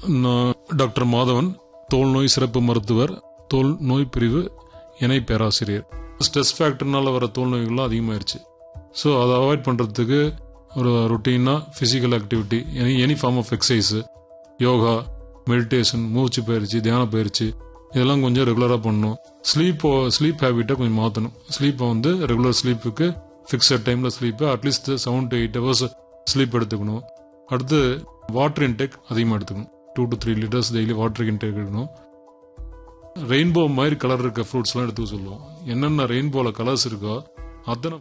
நான் டாக்டர் மாதவன் தோல் நோய் சிறப்பு மருத்துவர் தோல் நோய் பிரிவு இணை பேராசிரியர் ஸ்ட்ரெஸ் ஃபேக்டர்னால வர தோல் நோய்கள்லாம் அதிகமாயிருச்சு ஸோ அதை அவாய்ட் பண்ணுறதுக்கு ஒரு ரொட்டீனாக physical activity any any form of exercise yoga meditation மூச்சு பயிற்சி தியான பயிற்சி இதெல்லாம் கொஞ்சம் ரெகுலராக பண்ணணும் ஸ்லீப்போ ஸ்லீப் ஹேபிட்டை கொஞ்சம் மாற்றணும் ஸ்லீப்பை வந்து ரெகுலர் ஸ்லீப்புக்கு ஃபிக்ஸட் டைமில் ஸ்லீப்பை at least seven to eight hours sleep எடுத்துக்கணும் அடுத்து வாட்டர் இன்டேக் அதிகமாக எடுத்துக்கணும் two to three litres daily water intake எடுக்கணும் ரெயின்போ மாதிரி கலர் இருக்க ஃப்ரூட்ஸ்லாம் எடுத்துக்க சொல்லுவோம் என்னென்ன ரெயின்போவில் கலர்ஸ் இருக்கோ அத்தனை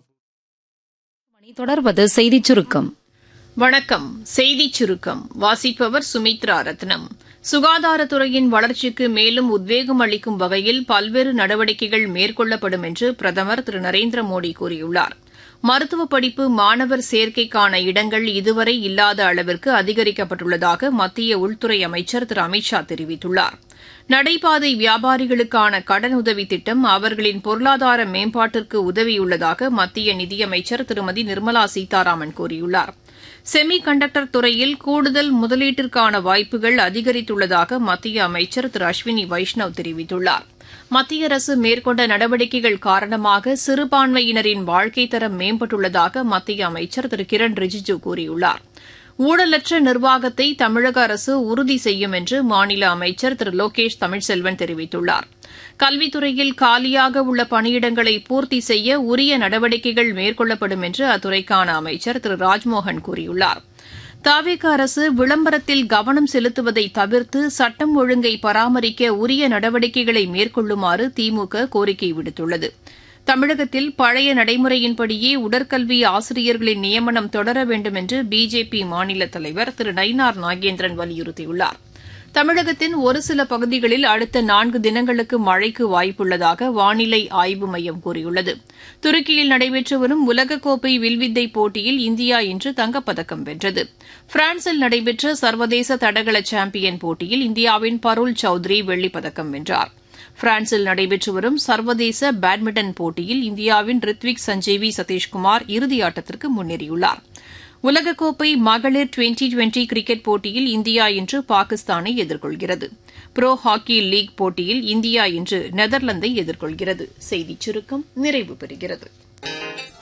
மணி தொடர்வது செய்திச் சுருக்கம் வணக்கம் செய்திச் சுருக்கம் வாசிப்பவர் சுமித்ரா ரத்னம் சுகாதாரத்துறையின் வளர்ச்சிக்கு மேலும் உத்வேகம் அளிக்கும் வகையில் பல்வேறு நடவடிக்கைகள் மேற்கொள்ளப்படும் என்று பிரதமர் திரு நரேந்திர மோடி கூறியுள்ளார் மருத்துவ படிப்பு மாணவர் சேர்க்கைக்கான இடங்கள் இதுவரை இல்லாத அளவிற்கு அதிகரிக்கப்பட்டுள்ளதாக மத்திய உள்துறை அமைச்சர் திரு அமித் ஷா தெரிவித்துள்ளார் நடைபாதை வியாபாரிகளுக்கான கடனுதவி திட்டம் அவர்களின் பொருளாதார மேம்பாட்டிற்கு உதவியுள்ளதாக மத்திய நிதியமைச்சர் திருமதி நிர்மலா சீதாராமன் கூறியுள்ளார் செமி கண்டக்டர் துறையில் கூடுதல் முதலீட்டிற்கான வாய்ப்புகள் அதிகரித்துள்ளதாக மத்திய அமைச்சர் திரு அஸ்வினி வைஷ்ணவ் தெரிவித்துள்ளார் மத்திய அரசு மேற்கொண்ட நடவடிக்கைகள் காரணமாக சிறுபான்மையினரின் வாழ்க்கை தரம் மேம்பட்டுள்ளதாக மத்திய அமைச்சர் திரு கிரண் ரிஜிஜு கூறியுள்ளார் ஊழலற்ற நிர்வாகத்தை தமிழக அரசு உறுதி செய்யும் என்று மாநில அமைச்சர் திரு லோகேஷ் தமிழ்செல்வன் தெரிவித்துள்ளார் கல்வித்துறையில் காலியாக உள்ள பணியிடங்களை பூர்த்தி செய்ய உரிய நடவடிக்கைகள் மேற்கொள்ளப்படும் என்று அத்துறைக்கான அமைச்சர் திரு ராஜ்மோகன் கூறியுள்ளார் தாவேக அரசு விளம்பரத்தில் கவனம் செலுத்துவதை தவிர்த்து சட்டம் ஒழுங்கை பராமரிக்க உரிய நடவடிக்கைகளை மேற்கொள்ளுமாறு திமுக கோரிக்கை விடுத்துள்ளது தமிழகத்தில் பழைய நடைமுறையின்படியே உடற்கல்வி ஆசிரியர்களின் நியமனம் தொடர வேண்டும் என்று பிஜேபி மாநில தலைவர் திரு நயினார் நாகேந்திரன் வலியுறுத்தியுள்ளார் தமிழகத்தின் ஒரு சில பகுதிகளில் அடுத்த நான்கு தினங்களுக்கு மழைக்கு வாய்ப்புள்ளதாக வானிலை ஆய்வு மையம் கூறியுள்ளது துருக்கியில் நடைபெற்று வரும் உலகக்கோப்பை வில்வித்தை போட்டியில் இந்தியா இன்று தங்கப்பதக்கம் வென்றது பிரான்சில் நடைபெற்ற சர்வதேச தடகள சாம்பியன் போட்டியில் இந்தியாவின் பருள் சௌத்ரி வெள்ளிப்பதக்கம் வென்றார் பிரான்சில் நடைபெற்று வரும் சர்வதேச பேட்மிண்டன் போட்டியில் இந்தியாவின் ரித்விக் சஞ்சீவி சதீஷ்குமார் இறுதியாட்டத்திற்கு முன்னேறியுள்ளார் உலகக்கோப்பை மகளிர் டுவெண்டி டுவெண்டி கிரிக்கெட் போட்டியில் இந்தியா இன்று பாகிஸ்தானை எதிர்கொள்கிறது புரோ ஹாக்கி லீக் போட்டியில் இந்தியா இன்று நெதர்லாந்தை எதிர்கொள்கிறது செய்திச் சுருக்கம் நிறைவு பெறுகிறது